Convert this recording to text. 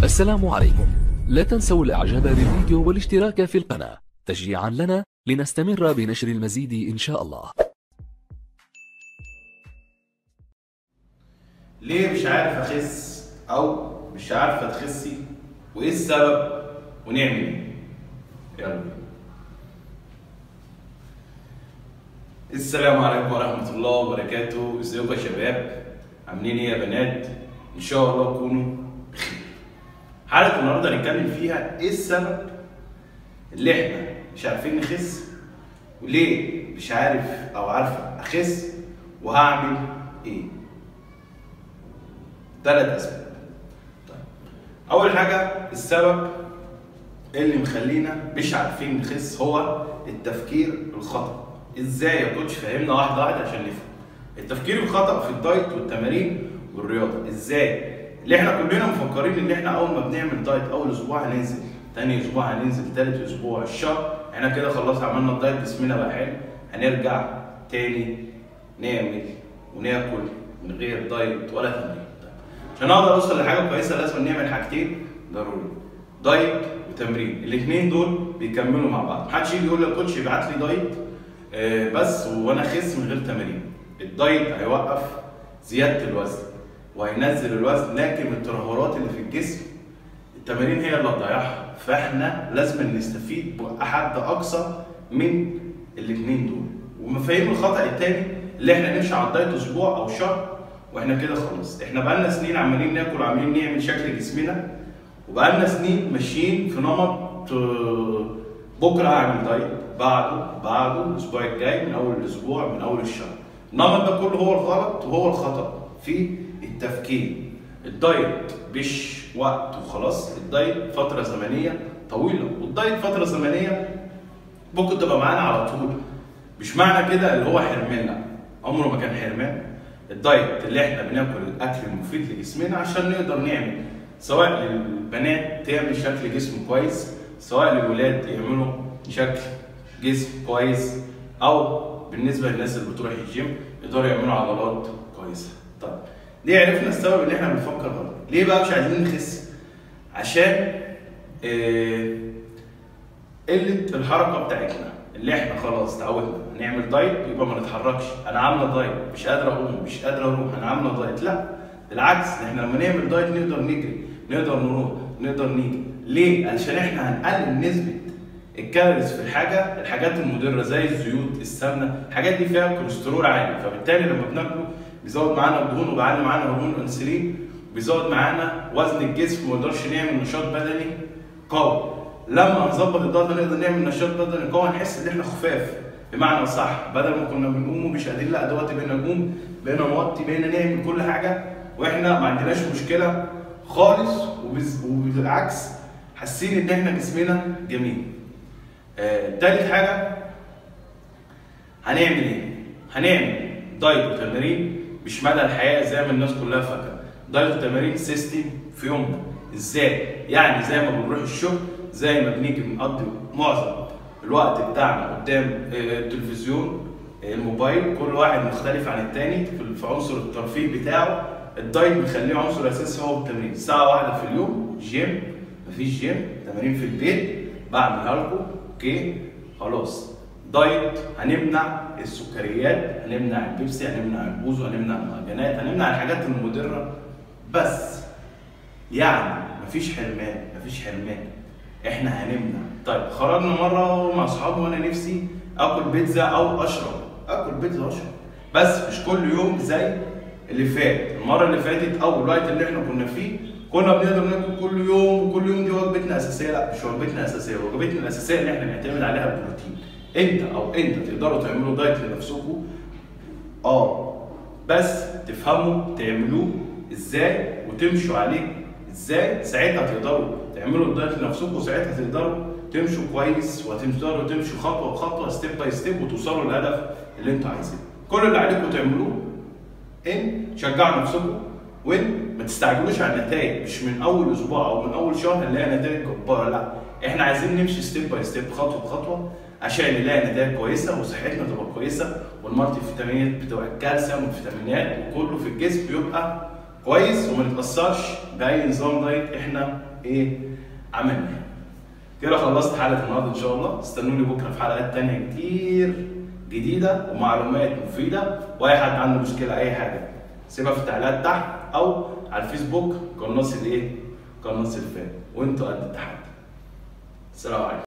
السلام عليكم لا تنسوا الاعجاب بالفيديو والاشتراك في القناة تشجيعا لنا لنستمر بنشر المزيد ان شاء الله ليه مش عارف اخس او مش عارفه تخسي وايه السبب ونعمل ايه يلا بينا. السلام عليكم ورحمة الله وبركاته ازيكم يا شباب عاملين ايه يا بنات ان شاء الله تكونوا بخير حلقة النهاردة هنتكلم فيها ايه السبب اللي احنا مش عارفين نخس وليه مش عارف او عارفة اخس وهعمل ايه ثلاث اسباب طيب. اول حاجة السبب اللي مخلينا مش عارفين نخس هو التفكير الخطأ ازاي يا كوتش فهمنا واحده واحده عشان نفهم التفكير الخطأ في الدايت والتمارين والرياضه ازاي اللي احنا كلنا مفكرين ان احنا اول ما بنعمل دايت اول اسبوع هننزل تاني اسبوع هننزل تالت اسبوع الشهر احنا كده خلاص عملنا الدايت جسمنا بقى حلو هنرجع تاني نعمل وناكل من غير دايت ولا تمرين طيب. عشان اقدر اوصل لحاجه كويسه لازم نعمل حاجتين ضروري دايت وتمرين الاثنين دول بيكملوا مع بعض محدش يجي يقول لي يا كوتش ابعت لي دايت آه، بس وانا اخس من غير تمارين الدايت هيوقف زياده الوزن وهينزل الوزن لكن الترهلات اللي في الجسم التمارين هي اللي هتضيعها فاحنا لازم نستفيد بحد اقصى من الاثنين دول ومفاهيم الخطا الثاني اللي احنا نمشي على الدايت اسبوع او شهر واحنا كده خلاص احنا بقالنا سنين عمالين ناكل وعمالين نعمل شكل جسمنا وبقالنا سنين ماشيين في نمط آه، بكره هعمل دايت بعده بعده الاسبوع الجاي من اول الاسبوع من اول الشهر النمط ده كله هو الغلط وهو الخطا في التفكير الدايت مش وقت وخلاص الدايت فتره زمنيه طويله والدايت فتره زمنيه ممكن تبقى معانا على طول مش معنى كده اللي هو حرمان لا عمره ما كان حرمان الدايت اللي احنا بناكل الاكل المفيد لجسمنا عشان نقدر نعمل سواء للبنات تعمل شكل جسم كويس سواء للولاد يعملوا شكل جسم كويس او بالنسبه للناس اللي بتروح الجيم يقدروا يعملوا عضلات كويسه طيب ليه عرفنا السبب اللي احنا بنفكر غلط ليه بقى مش عايزين نخس عشان آه، قله الحركه بتاعتنا اللي احنا خلاص اتعودنا هنعمل دايت يبقى ما نتحركش انا عامله دايت مش قادر اقوم مش قادر اروح انا عامله دايت لا بالعكس احنا لما نعمل دايت نقدر نجري نقدر نروح نقدر نيجي ليه علشان احنا هنقلل نسبه الكالوريز في الحاجه الحاجات المضره زي الزيوت السمنه الحاجات دي فيها كوليسترول عالي فبالتالي لما بناكله بيزود معانا الدهون وبيعلي معانا هرمون الانسولين بيزود معانا وزن الجسم وما نقدرش نعمل نشاط بدني قوي لما نظبط الدايت نقدر نعمل نشاط بدني قوي نحس ان احنا خفاف بمعنى صح بدل ما كنا بنقوم ومش قادرين لا دلوقتي بقينا نقوم بقينا نوطي بقينا نعمل كل حاجه واحنا ما عندناش مشكله خالص وبز- وبالعكس حاسين ان احنا جسمنا جميل. آه، تالت حاجه هنعمل ايه؟ هنعمل دايت وتمارين مش مدى الحياه زي ما الناس كلها فاكره. دايت وتمارين سيستم في يومنا. ازاي؟ يعني زي ما بنروح الشغل زي ما بنيجي بنقضي معظم الوقت بتاعنا قدام آه، التلفزيون آه، الموبايل كل واحد مختلف عن التاني في في عنصر الترفيه بتاعه الدايت بيخليه عنصر اساسي هو التمرين ساعه واحده في اليوم جيم مفيش جيم تمارين في البيت بعملها لكم اوكي خلاص دايت هنمنع السكريات هنمنع البيبسي هنمنع البوز هنمنع المعجنات هنمنع الحاجات المضره بس يعني مفيش حرمان مفيش حرمان احنا هنمنع طيب خرجنا مره مع اصحابي وانا نفسي اكل بيتزا او اشرب اكل بيتزا واشرب بس مش كل يوم زي اللي فات المره اللي فاتت او الوقت اللي احنا كنا فيه كنا بنقدر ناكل كل يوم وكل يوم دي وجبتنا الاساسيه لا مش وجبتنا الاساسيه وجبتنا الاساسيه اللي احنا نعتمد عليها البروتين انت او انت تقدروا تعملوا دايت لنفسكم اه بس تفهموا تعملوه ازاي وتمشوا عليه ازاي ساعتها تقدروا تعملوا الدايت لنفسكم وساعتها تقدروا تمشوا كويس وتقدروا تمشوا خطوه بخطوه ستيب باي ستيب وتوصلوا للهدف اللي انتوا عايزينه كل اللي عليكم تعملوه ان تشجعوا نفسكم وان ما تستعجلوش على النتائج مش من اول اسبوع او من اول شهر نلاقي نتائج جباره لا احنا عايزين نمشي ستيب باي ستيب خطوه بخطوه عشان نلاقي نتائج كويسه وصحتنا تبقى كويسه والمالتي فيتامينات بتبقى الكالسيوم والفيتامينات وكله في الجسم بيبقى كويس وما نتاثرش باي نظام دايت احنا ايه عملناه كده خلصت حلقه النهارده ان شاء الله استنوني بكره في حلقات تانية كتير جديده ومعلومات مفيده واي حد عنده مشكله اي حاجه سيبها في التعليقات تحت او على الفيسبوك قناص الايه قناص الفام وانتوا قد التحدي السلام عليكم